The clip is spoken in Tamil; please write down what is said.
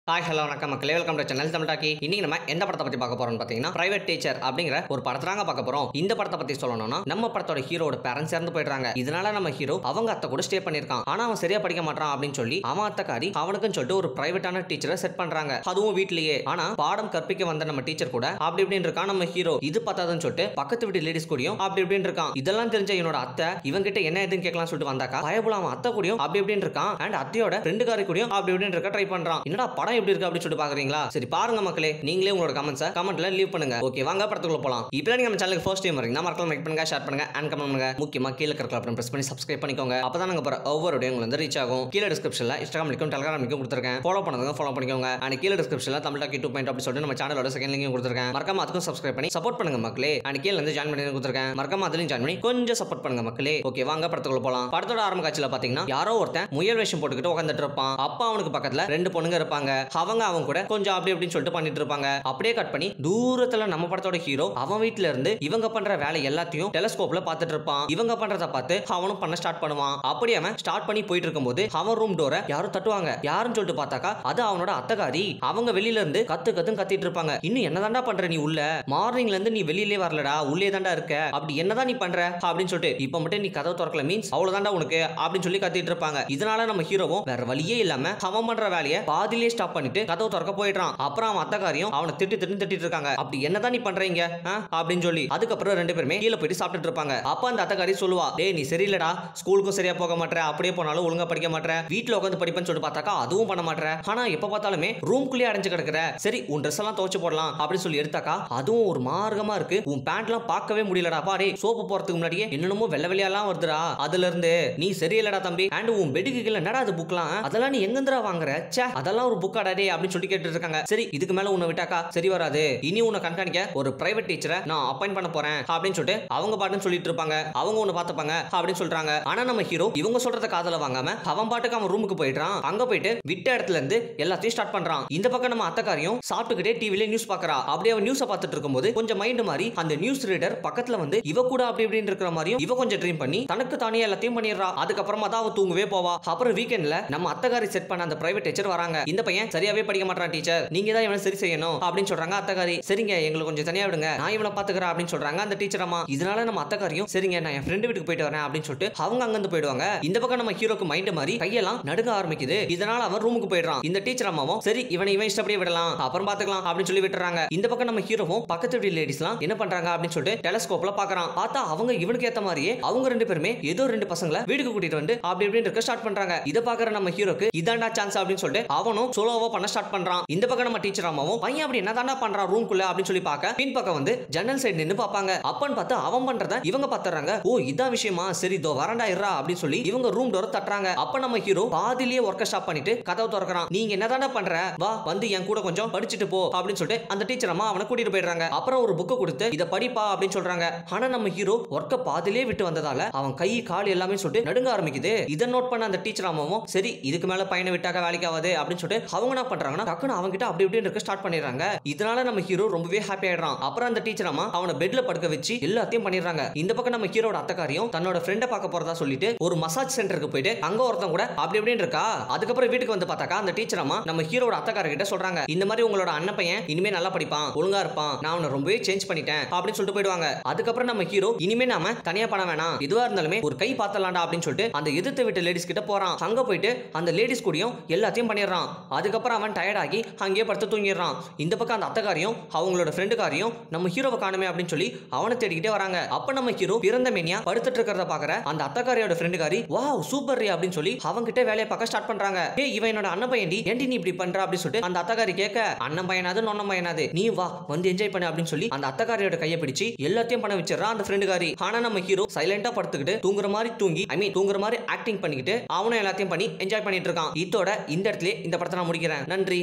ஹாய் ஹலோ வணக்கம் மக்களே welcome to channel Tamil talkie இன்னைக்கு நம்ம எந்த படத்தை பத்தி பார்க்க போறோம்னு பார்த்தீங்கன்னா பிரைவேட் டீச்சர் அப்படிங்கிற ஒரு படத்தை தாங்க பார்க்க போறோம் இந்த படத்தை பத்தி சொல்லணும்னா நம்ம படத்தோட ஹீரோட பேரண்ட்ஸ் இறந்து போயிடுறாங்க இதனால நம்ம ஹீரோ அவங்க அத்தை கூட ஸ்டே பண்ணிருக்கான் ஆனா அவன் சரியா படிக்க மாட்டான் அப்படின்னு சொல்லி அவன் அத்தைக்காரி அவனுக்குன்னு சொல்லிட்டு ஒரு பிரைவேட்டான டீச்சரை செட் பண்றாங்க அதுவும் வீட்லயே ஆனா பாடம் கற்பிக்க வந்த நம்ம டீச்சர் கூட அப்படி இப்படின்னு இருக்கான் நம்ம ஹீரோ இது பார்த்தாதுன்னு சொல்லிட்டு பக்கத்து வீட்டு லேடிஸ் கூடயும் அப்படி இப்படின்னு இருக்கான் இதெல்லாம் தெரிஞ்ச என்னோட அத்தை இவங்கிட்ட என்ன எதுன்னு கேட்கலாம் சொல்லிட்டு வந்தாக்கா பயபுல அவன் அத்தை கூடயும் அப்படி இப்படின்னு இருக்கான் அண்ட் அத்தையோட ரெண்டு காரி கூடயும் அப்படி இப்படின்னு இருக்க ட்ரை பண்றான் என்னடா படம் எப்படி இருக்கு அப்படின்னு சொல்லிட்டு பாக்குறீங்களா சரி பாருங்க மக்களே நீங்களே உங்களோட கமெண்ட்ஸை கமெண்ட்ல லீவ் பண்ணுங்க ஓகே வாங்க படத்துக்குள்ள போலாம் இப்போ நீங்க நம்ம சேனலுக்கு ஃபர்ஸ்ட் டைம் வரீங்க மறக்காம லைக் பண்ணுங்க ஷேர் பண்ணுங்க அண்ட் கமெண்ட் பண்ணுங்க முக்கியமா கீழே இருக்கிற அப்புறம் பிரஸ் பண்ணி சப்ஸ்கிரைப் பண்ணிக்கோங்க அப்பதான் நாங்க போற ஒவ்வொரு வீடியோ உங்களுக்கு வந்து ரீச் ஆகும் கீழே டிஸ்கிரிப்ஷன்ல இன்ஸ்டாகிராம் லிங்க்கும் டெலிகிராம் லிங்க்கும் கொடுத்துருக்கேன் ஃபாலோ பண்ணுங்க ஃபாலோ பண்ணிக்கோங்க அண்ட் கீழே டிஸ்கிரிப்ஷன்ல தமிழ் டாக்கி டூ பாயிண்ட் அப்படி சொல்லிட்டு நம்ம சேனலோட செகண்ட் லிங்க் கொடுத்துருக்கேன் மறக்காம அதுக்கும் சப்ஸ்கிரைப் பண்ணி சப்போர்ட் பண்ணுங்க மக்களே அண்ட் கீழே வந்து ஜாயின் பண்ணி கொடுத்துருக்கேன் மறக்காம அதுலயும் ஜாயின் பண்ணி கொஞ்சம் சப்போர்ட் பண்ணுங்க மக்களே ஓகே வாங்க படத்துக்குள்ள போலாம் படத்தோட ஆரம்ப காட்சியில பாத்தீங்கன்னா யாரோ ஒருத்தன் முயல் வேஷம் போட்டுக்கிட்டு உட்காந்துட்டு இருப்பான் அப்பா அவனுக்கு பக்கத்துல ரெண்டு பொண்ணுங்க இருப்பாங்க அவங்க அவங்க கூட கொஞ்சம் அப்படி அப்படின்னு சொல்லிட்டு பண்ணிட்டு இருப்பாங்க அப்படியே கட் பண்ணி தூரத்துல நம்ம படத்தோட ஹீரோ அவன் வீட்ல இருந்து இவங்க பண்ற வேலை எல்லாத்தையும் டெலஸ்கோப்ல பார்த்துட்டு இருப்பான் இவங்க பண்றத பார்த்து அவனும் பண்ண ஸ்டார்ட் பண்ணுவான் அப்படி அவன் ஸ்டார்ட் பண்ணி போயிட்டு இருக்கும்போது அவன் ரூம் டோரை யாரும் தட்டுவாங்க யாருன்னு சொல்லிட்டு பார்த்தாக்கா அது அவனோட அத்தகாரி அவங்க வெளியில இருந்து கத்து கத்துன்னு கத்திட்டு இருப்பாங்க இன்னும் என்னதான்டா பண்ற நீ உள்ள மார்னிங்ல இருந்து நீ வெளியிலே வரலடா உள்ளே தான்டா இருக்க அப்படி என்னதான் நீ பண்ற அப்படின்னு சொல்லிட்டு இப்ப மட்டும் நீ கதவு திறக்கல மீன்ஸ் அவ்வளவுதான்டா உனக்கு அப்படின்னு சொல்லி கத்திட்டு இருப்பாங்க இதனால நம்ம ஹீரோவும் வேற வழியே இல்லாம அவன் பண்ற வேலையை பாதியிலே ஸ்டாப் பண்ணிட்டு கதவு திறக்க போயிடுறான் அப்புறம் அவன் அத்தகாரியும் அவனை திட்டு திட்டு திட்டிட்டு இருக்காங்க அப்படி என்னதான் நீ பண்றீங்க ஆ? அப்படின்னு சொல்லி அதுக்கப்புறம் ரெண்டு பேருமே கீழே போயிட்டு சாப்பிட்டுட்டு இருப்பாங்க அப்ப அந்த அத்தகாரி சொல்லுவா டேய் நீ சரியில்லடா ஸ்கூலுக்கும் சரியா போக மாட்டேற அப்படியே போனாலும் ஒழுங்கா படிக்க மாட்டேற வீட்ல உட்காந்து படிப்பேன்னு சொல்லிட்டு பார்த்தாக்கா அதுவும் பண்ண மாட்டேற ஆனா எப்ப பார்த்தாலுமே ரூம்குள்ளேயே அடைஞ்சு கிடக்குற சரி உன் ட்ரெஸ் எல்லாம் துவைச்சு போடலாம் அப்படின்னு சொல்லி எடுத்தாக்கா அதுவும் ஒரு மார்க்கமா இருக்கு உன் பேண்ட்லாம் பார்க்கவே முடியலடா பாரு சோப்பு போறதுக்கு முன்னாடியே என்னென்னமோ வெள்ளை வெளியெல்லாம் வருதுடா அதுல இருந்து நீ சரியில்லடா தம்பி அண்ட் உன் பெட்டுக்கு கீழே என்னடா அது புக்லாம் அதெல்லாம் நீ எங்கந்திரா வாங்குற ச்சே அதெல்லாம் ஒரு புக்காடா டே அப்படின்னு சொல்லி கேட்டு இருக்காங்க சரி இதுக்கு மேல உன்னை விட்டாக்கா சரி வராது இனி உன்னை கண்காணிக்க ஒரு பிரைவேட் டீச்சரை நான் அப்பாயிண்ட் பண்ண போறேன் அப்படின்னு சொல்லிட்டு அவங்க பாட்டுன்னு சொல்லிட்டு இருப்பாங்க அவங்க ஒண்ணு பார்த்துப்பாங்க அப்படின்னு சொல்றாங்க ஆனா நம்ம ஹீரோ இவங்க சொல்றத காதல வாங்காம அவன் பாட்டுக்கு அவன் ரூமுக்கு போயிடுறான் அங்க போயிட்டு விட்ட இடத்துல இருந்து எல்லாத்தையும் ஸ்டார்ட் பண்றான் இந்த பக்கம் நம்ம அத்தக்காரியும் சாப்பிட்டுக்கிட்டே டிவில நியூஸ் பாக்குறா அப்படியே அவன் நியூஸை பார்த்துட்டு இருக்கும்போது கொஞ்சம் மைண்ட் மாறி அந்த நியூஸ் ரீடர் பக்கத்துல வந்து இவ கூட அப்படி இப்படின்னு இருக்கிற மாதிரியும் இவ கொஞ்சம் ட்ரீம் பண்ணி தனக்கு தானே எல்லாத்தையும் பண்ணிடுறா அதுக்கப்புறமா தான் அவ தூங்கவே போவா அப்புறம் வீக்கெண்ட்ல நம்ம அத்தகாரி செட் பண்ண அந்த பிரைவேட் டீச்சர் வராங்க இந்த பையன் சரியாவே படிக்க மாட்டான் டீச்சர் நீங்க தான் இவனை சரி செய்யணும் அப்படின்னு சொல்றாங்க அத்தகாரி சரிங்க எங்களுக்கு கொஞ்சம் தனியா விடுங்க நான் இவனை பாத்துக்கிறேன் அப்படின்னு சொல்றாங்க அந்த டீச்சர் அம்மா இதனால நம்ம அத்தகாரியும் சரிங்க நான் என் ஃப்ரெண்டு வீட்டுக்கு போயிட்டு வரேன் அப்படின்னு சொல்லிட்டு அவங்க அங்கிருந்து போயிடுவாங்க இந்த பக்கம் நம்ம ஹீரோக்கு மைண்ட் மாதிரி கையெல்லாம் நடுங்க ஆரம்பிக்குது இதனால அவன் ரூமுக்கு போயிடுறான் இந்த டீச்சர் அம்மாவும் சரி இவனை இவன் இஷ்டப்படியே விடலாம் அப்புறம் பாத்துக்கலாம் அப்படின்னு சொல்லி விட்டுறாங்க இந்த பக்கம் நம்ம ஹீரோவும் பக்கத்து வீட்டு லேடிஸ்லாம் என்ன பண்றாங்க அப்படின்னு சொல்லிட்டு டெலஸ்கோப்ல பாக்குறான் பார்த்தா அவங்க இவனுக்கு ஏத்த மாதிரியே அவங்க ரெண்டு பேருமே ஏதோ ரெண்டு பசங்களை வீட்டுக்கு கூட்டிட்டு வந்து அப்படி இப்படின்னு இருக்க ஸ்டார்ட் பண்றாங்க இதை பாக்குற நம்ம ஹீரோக்கு இதாண்டா சான்ஸ் அப்படின்னு சொல்லிட்டு அவனும் சோலோவா பண்ண ஸ்டார்ட் பண்றான் இந்த பக்கம் நம்ம டீச்சர் அம்மாவும் பையன் அப்படி என்னதாண்டா பண்றான் ரூம்குள்ள அப்படின்னு சொல்லி பார்க்க பின் பக்கம் வந்து ஜன்னல் சைடு நின்னு பார்ப்பாங்க அப்பன்னு பார்த்து அவன் பண்றத இவங்க பாத்துறாங்க ஓ இதான் விஷயமா சரி இதோ வரண்டா இருறா அப்படின்னு சொல்லி இவங்க ரூம் டோர் தட்டுறாங்க அப்ப நம்ம ஹீரோ பாதிலேயே ஒர்க்க ஸ்டாப் பண்ணிட்டு கதவு திறக்கிறான் நீங்க என்னதாண்டா பண்ற வா வந்து என் கூட கொஞ்சம் படிச்சுட்டு போ அப்படின்னு சொல்லிட்டு அந்த டீச்சர் அம்மா அவனை கூட்டிட்டு போயிடுறாங்க அப்புறம் ஒரு புக்கை கொடுத்து இதை படிப்பா அப்படின்னு சொல்றாங்க ஆனா நம்ம ஹீரோ ஒர்க்க பாதிலே விட்டு வந்ததால அவன் கை கால் எல்லாமே சொல்லிட்டு நடுங்க ஆரம்பிக்குது இதை நோட் பண்ண அந்த டீச்சர் அம்மாவும் சரி இதுக்கு மேல பையனை விட்டாக்க வேலைக்கு ஆகாது அப்படின்னு சொல்லிட்டு அவங்க என்ன பண்றாங்கன்னா டக்குன்னு அவங்க கிட்ட அப்படி இப்படின்னு இருக்க ஸ்டார்ட் பண்ணிடுறாங்க இதனால நம்ம ஹீரோ ரொம்பவே ஹாப்பி ஆயிடுறான் அப்புறம் அந்த டீச்சர் அம்மா அவனை பெட்ல படுக்க வச்சு எல்லாத்தையும் பண்ணிடுறாங்க இந்த பக்கம் நம்ம ஹீரோட அத்தக்காரியும் தன்னோட ஃப்ரெண்டை பார்க்க போறதா சொல்லிட்டு ஒரு மசாஜ் சென்டருக்கு போயிட்டு அங்க ஒருத்தன் கூட அப்படி இப்படின்னு இருக்கா அதுக்கப்புறம் வீட்டுக்கு வந்து பார்த்தாக்கா அந்த டீச்சர் அம்மா நம்ம ஹீரோட அத்தக்கார கிட்ட சொல்றாங்க இந்த மாதிரி உங்களோட அண்ணன் பையன் இனிமே நல்லா படிப்பான் ஒழுங்கா இருப்பான் நான் அவனை ரொம்பவே சேஞ்ச் பண்ணிட்டேன் அப்படின்னு சொல்லிட்டு போயிடுவாங்க அதுக்கப்புறம் நம்ம ஹீரோ இனிமே நாம தனியா பண்ண வேணாம் எதுவா இருந்தாலுமே ஒரு கை பார்த்தலாம்டா அப்படின்னு சொல்லிட்டு அந்த எதிர்த்து விட்டு லேடிஸ் கிட்ட போறான் அங்க போயிட்டு அந்த லேடிஸ் கூடயும் எல்லாத்தையும் பண்ணிடுறான் அதுக்கப்புறம் அவன் டயர்ட் ஆகி அங்கேயே படுத்து தூங்கிடுறான் இந்த பக்கம் அந்த அத்தக்காரியும் அவங்களோட ஃப்ரெண்டுக்காரியும் நம்ம ஹீரோவை காணுமே அப்படின்னு சொல்லி அவனை தேடிக்கிட்டே வராங்க அப்ப நம்ம ஹீரோ பிறந்த மேனியா படுத்துட்டு இருக்கிறத பாக்குற அந்த அத்தக்காரியோட ஃப்ரெண்டுக்காரி வாவ் சூப்பர் ரே அப்படின்னு சொல்லி அவங்கிட்ட வேலையை பார்க்க ஸ்டார்ட் பண்றாங்க ஏ இவன் என்னோட அண்ணன் பையன்டி ஏன்டி நீ இப்படி பண்ற அப்படின்னு சொல்லிட்டு அந்த அத்தக்காரி கேட்க அண்ணன் பையனாது நொண்ணன் பையனாது நீ வா வந்து என்ஜாய் பண்ணு அப்படின்னு சொல்லி அந்த அத்தக்காரியோட கையை பிடிச்சு எல்லாத்தையும் பண்ண வச்சிடறான் அந்த ஃப்ரெண்டுக்காரி ஆனா நம்ம ஹீரோ சைலண்டா படுத்துக்கிட்டு தூங்குற மாதிரி தூங்கி ஐ மீன் தூங்குற மாதிரி ஆக்டிங் பண்ணிக்கிட்டு அவனும் எல்லாத்தையும் பண்ணி என்ஜாய் பண்ணிட்டு இருக்கான் இதோட இந்த இடத்துல இந்த படத்தை நான் முடிக்கிறேன் நன்றி